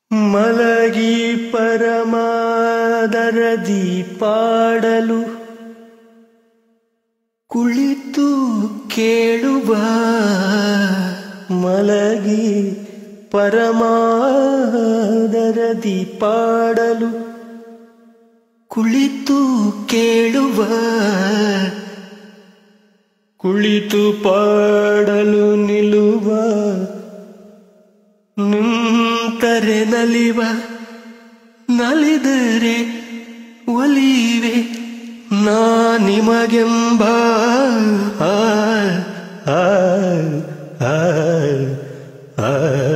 ಮಲಗಿ ಪರಮಾದರದಿ ಪಾಡಲು ಕುಳಿತು ಕೇಳುವ ಮಲಗಿ ಪರಮಾದರದಿ ಪಾಡಲು ಕುಳಿತು ಕೇಳುವ ಕುಳಿತು ಪಾಡಲು ನಿಲ್ಲುವ ನಿಂತರೆ ನಲಿವ ನಲಿದರೆ ಒಲಿವೆ ನಾ ನಿಮಗೆಂಬ ಆ, ಆ, ಆ, ಆ.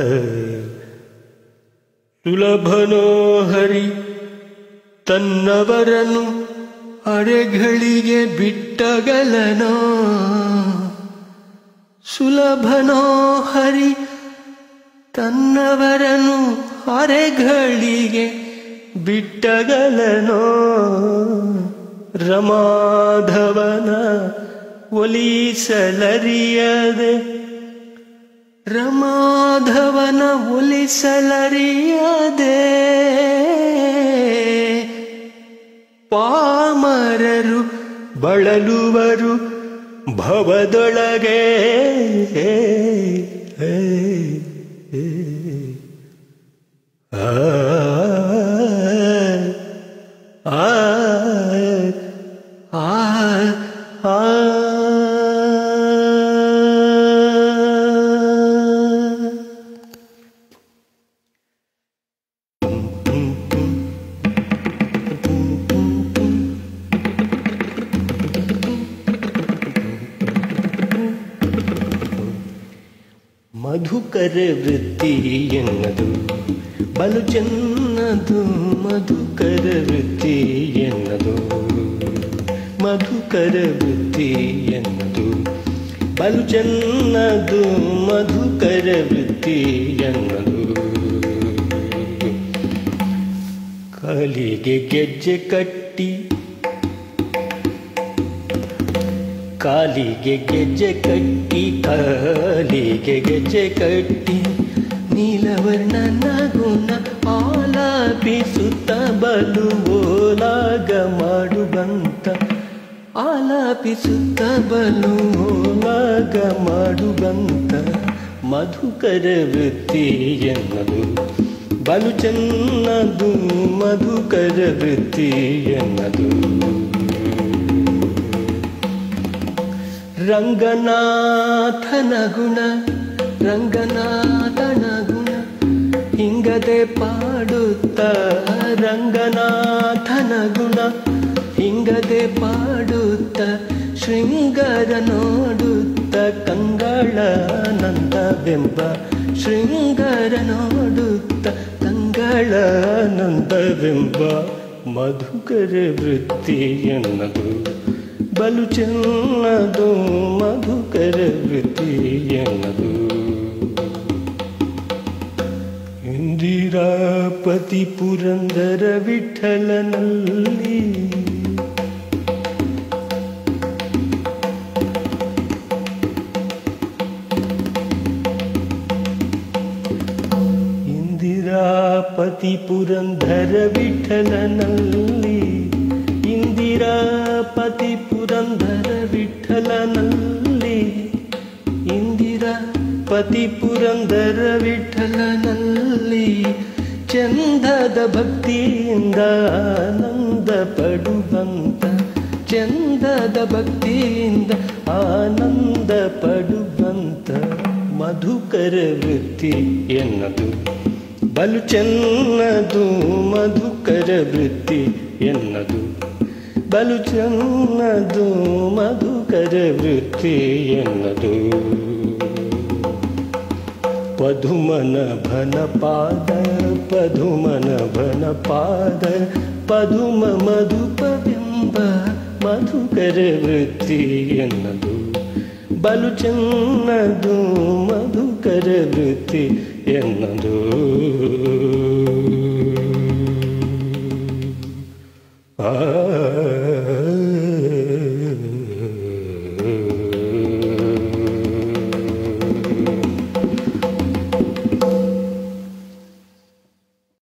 ಸುಲಭನೋ ಹರಿ ತನ್ನವರನ್ನು ಅರೆಗಳಿಗೆ ಬಿಟ್ಟಗಲನೋ ಸುಲಭನೋ ಹರಿ ತನ್ನವರನು ಅರೆಗಳಿಗೆ ಬಿಟ್ಟಗಲನೋ ರಮಾಧವನ ಒಲಿಸಲರಿಯದೆ ರಮಾಧವನ ಒಲಿಸಲರಿಯದೆ ಪಾಮರರು ಬಳಲುವರು ಭವದೊಳಗೆ ಆ ಆ ಆ ಆ ಮಧುಕರ ವೃತ್ತಿ ಎನ್ನದು ಬಲು ಚೆನ್ನದು ಮಧುಕರ ವೃತ್ತಿ ಎನ್ನದು ಮಧುಕರ ವೃತ್ತಿ ಎನ್ನದು ಬಲು ಚೆನ್ನದು ಮಧುಕರ ವೃತ್ತಿ ಎನ್ನದು ಕಾಲಿಗೆ ಗೆಜ್ಜೆ ಕಟ್ಟಿ ಕಾಲಿಗೆ ಗೆಜ್ಜೆ ಕಟ್ಟಿ ಕಾಲಿಗೆ ಗೆಜ್ಜೆ ಕಟ್ಟಿ ನೀಲವರ್ಣನ ಗುಣ ಆಲಾಪಿಸುತ್ತ ಬಲು ಓಲಾಗ ಮಾಡುವಂತ ಆಲಾಪಿಸುತ್ತ ಬಲು ಓಲಾಗ ಮಾಡುವಂತ ಮಧುಕರ ವೃತ್ತಿ ಎನ್ನದು ಬಲು ಚೆನ್ನದು ಮಧುಕರ ವೃತ್ತಿ ಎನ್ನದು ರಂಗನಾಥನ ಗುಣ ರಂಗನಾಥನ ಗುಣ ಹಿಂಗದೆ ಪಾಡುತ್ತ ರಂಗನಾಥನ ಗುಣ ಹಿಂಗದೆ ಪಾಡುತ್ತ ಶೃಂಗಾರ ನೋಡುತ್ತ ಕಂಗಳಾನಂದವೆಂಬ ಶೃಂಗಾರ ನೋಡುತ್ತ ಕಂಗಳಾನಂದವೆಂಬ ಮಧುಕರ ವೃತ್ತಿ ಎನ್ನದು ಬಲು ಚೆನ್ನದು ಮಧುಕರ ವೃತ್ತಿ ಎನ್ನದು ಇಂದಿರಾಪತಿ ಪುರಂದರ ವಿಠಲನಲ್ಲಿ ಇಂದಿರಾಪತಿ ಪುರಂದರ ವಿಠಲನಲ್ಲಿ ಇಂದಿರಾಪತಿ ಪುರಂದರ ವಿಠಲನಲ್ಲಿ ಇಂದಿರಾ ಪತಿ ಪುರಂದರ ವಿಠಲನಲ್ಲಿ ಚಂದದ ಭಕ್ತಿಯಿಂದ ಆನಂದ ಪಡುವಂತ ಚಂದದ ಭಕ್ತಿಯಿಂದ ಆನಂದ ಪಡುವಂತ ಮಧುಕರ ವೃತ್ತಿ ಎನ್ನದು ಬಲು ಚೆನ್ನದು ಮಧುಕರ ವೃತ್ತಿ ಎನ್ನದು ಬಲು ಚೆನ್ನದು ಮಧುಕರ ವೃತ್ತಿ ಎನ್ನದು ಪದುಮನ ಭನ ಪಾದ ಪದುಮನ ಭನ ಪಾದ ಪದುಮ ಮಧುಪವೆಂಬ ಮಧುಕರ ವೃತ್ತಿ ಎನ್ನದು ಬಲು ಚೆನ್ನದು ಮಧುಕರ ವೃತ್ತಿ ಎನ್ನದು